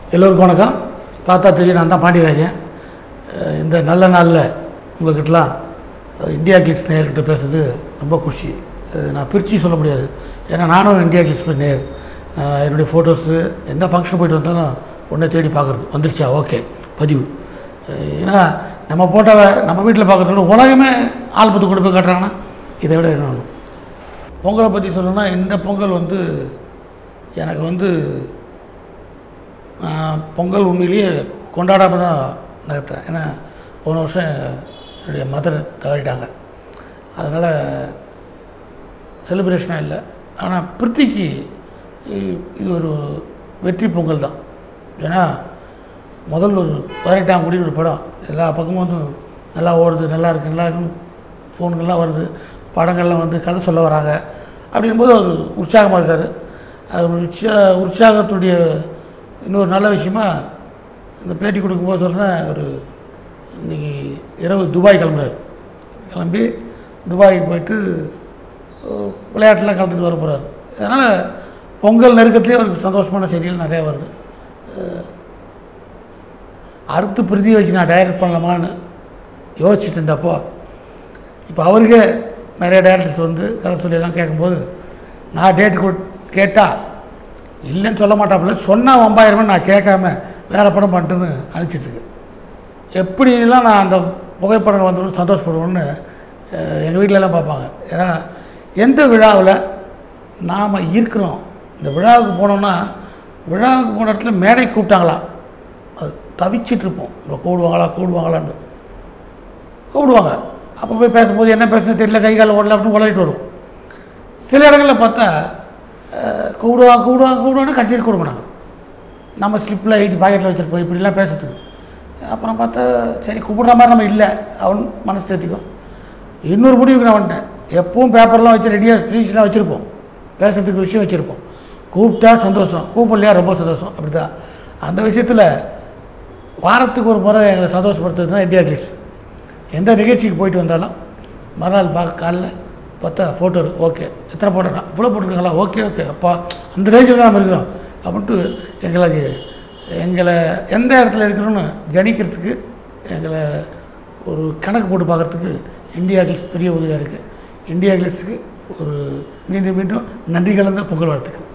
எல்லோருக்கும் வணக்கம் பார்த்தா தெரியும் நான் தான் பாண்டியராஜன் அஹ் இந்த நல்ல நாளில் உங்கள்கிட்டலாம் அஹ் இந்தியா கிளிக்ஸ் நேர்கிட்ட பேசுறது ரொம்ப குஷி அது நான் பிரித்து சொல்ல முடியாது ஏன்னா நானும் இந்தியா கிளிக்ஸில் நேர் அஹ் என்னுடைய ஃபோட்டோஸு எந்த ஃபங்க்ஷன் போயிட்டு வந்தாலும் உடனே தேடி பார்க்குறது வந்துருச்சா ஓகே பதிவு அஹ் ஏன்னா நம்ம போட்டோவை நம்ம வீட்டில் பார்க்குறதோட உலகமே ஆல்பத்து கொண்டு போய் காட்டுறாங்கன்னா இதை விட என்ன வேணும் பொங்கலை பற்றி சொல்லணும்னா இந்த பொங்கல் வந்து எனக்கு வந்து நான் பொங்கல் உண்மையிலேயே கொண்டாடாமல் தான் நகர்த்துறேன் ஏன்னா போன வருஷம் என்னுடைய மதர் தவறிட்டாங்க அதனால் செலிப்ரேஷனாக இல்லை ஆனால் பிருத்திக்கு இ- இது ஒரு வெற்றி பொங்கல் தான் ஏன்னா முதல்ல ஒரு பதினெட்டாம் குடின்னு ஒரு படம் எல்லா பக்கமும் வந்து நல்லா ஓடுது நல்லா இருக்குது நல்லா இருக்குன்னு ஃபோன்கள்லாம் வருது படங்கள்லாம் வந்து கதை சொல்ல வராங்க அப்படிங்கும்போது அவர் உற்சாகமாக இருக்கார் அது ஒரு உற்சா உற்சாகத்துடைய இன்னொரு நல்ல விஷயமா இந்த பேட்டி கொடுக்கும்போது சொல்கிறேன் ஒரு இன்னைக்கு இரவு துபாய் கிளம்புறாரு கிளம்பி துபாய்க்கு போயிட்டு அஹ், விளையாட்டுலாம் கலந்துட்டு வர போகிறார் அதனால் பொங்கல் நெருக்கத்துலேயே அவருக்கு சந்தோஷமான செய்திகள் நிறையா வருது அஹ், அடுத்து பிரதி வச்சு நான் டைரக்ட் பண்ணலாமான்னு யோசிச்சுட்டு இருந்தப்போ இப்போ அவருக்கே நிறைய டேரக்டர்ஸ் வந்து கதை சொல்லியெல்லாம் கேட்கும்போது நான் டேட் கொடு கேட்டால் இல்லைன்னு சொல்ல மாட்டாப்புல சொன்னால் ஒம்பாயிரமே நான் கேட்காம வேறு படம் பண்ணிட்டுன்னு அனுப்பிச்சிட்ருக்கு எப்படிலாம் நான் அந்த புகைப்படம் வந்தோன்னு சந்தோஷப்படுவேன்னு எங்கள் வீட்டிலலாம் பார்ப்பாங்க ஏன்னா எந்த விழாவில் நாம் இருக்கிறோம் இந்த விழாவுக்கு போனோம்னா விழாவுக்கு போன இடத்துல மேடை கூப்பிட்டாங்களா அது தவிச்சிட்டு இருப்போம் உங்களை கூடுவாங்களா கூடுவாங்களான்னு கூப்பிடுவாங்க அப்போ போய் பேசும்போது என்ன பேசுறது தெரியல கை கால் ஓடல அப்படின்னு உளறிட்டு வரும் சில இடங்களில் பார்த்தா அஹ், கூப்பிடுவாங்க கூப்பிடுவாங்க கூப்பிடுவாங்க கடைசியில் கூப்பிட மாட்டாங்க நம்ம ஸ்லிப்பில் எழுதி பாக்கெட்டில் வச்சுருப்போம் இப்படிலாம் பேசுறதுக்கு அப்புறம் பார்த்தா சரி கூப்பிடுற மாதிரி நம்ம இல்லை அவன் மனசு தேர்த்திக்கும் இன்னொரு முடிவுக்கு நான் வந்துட்டேன் எப்பவும் பேப்பர்லாம் வச்சு ரெடியாக ஸ்பீச்லாம் வச்சுருப்போம் பேசுறதுக்கு விஷயம் வச்சுருப்போம் கூப்பிட்டா சந்தோஷம் கூப்பிடலையா ரொம்ப சந்தோஷம் அப்படி தான் அந்த விஷயத்தில் வாரத்துக்கு ஒரு முறை எங்களை சந்தோஷப்படுத்துறதுனா இந்தியா கிளிக்ஸ் எந்த நிகழ்ச்சிக்கு போயிட்டு வந்தாலும் மறுநாள் பார்க்க காலைல பார்த்தா ஃபோட்டோ ஓகே எத்தனை போட்டோண்ணா இவ்வளோ போட்டிருக்காங்களா ஓகே ஓகே அப்பா அந்த ரேஞ்சில் தான் நம்ம இருக்கிறோம் அப்படின்ட்டு எங்களுக்கு எங்களை எந்த இடத்துல இருக்கிறோன்னு கணிக்கிறதுக்கு எங்களை ஒரு கணக்கு போட்டு பார்க்குறதுக்கு இந்தியா கிளிக்ஸ் பெரிய உதவியாக இருக்குது இந்தியா கிளிக்ஸுக்கு ஒரு மீண்டும் மீண்டும் நன்றி கலந்த பொங்கல் வாழ்த்துக்கள்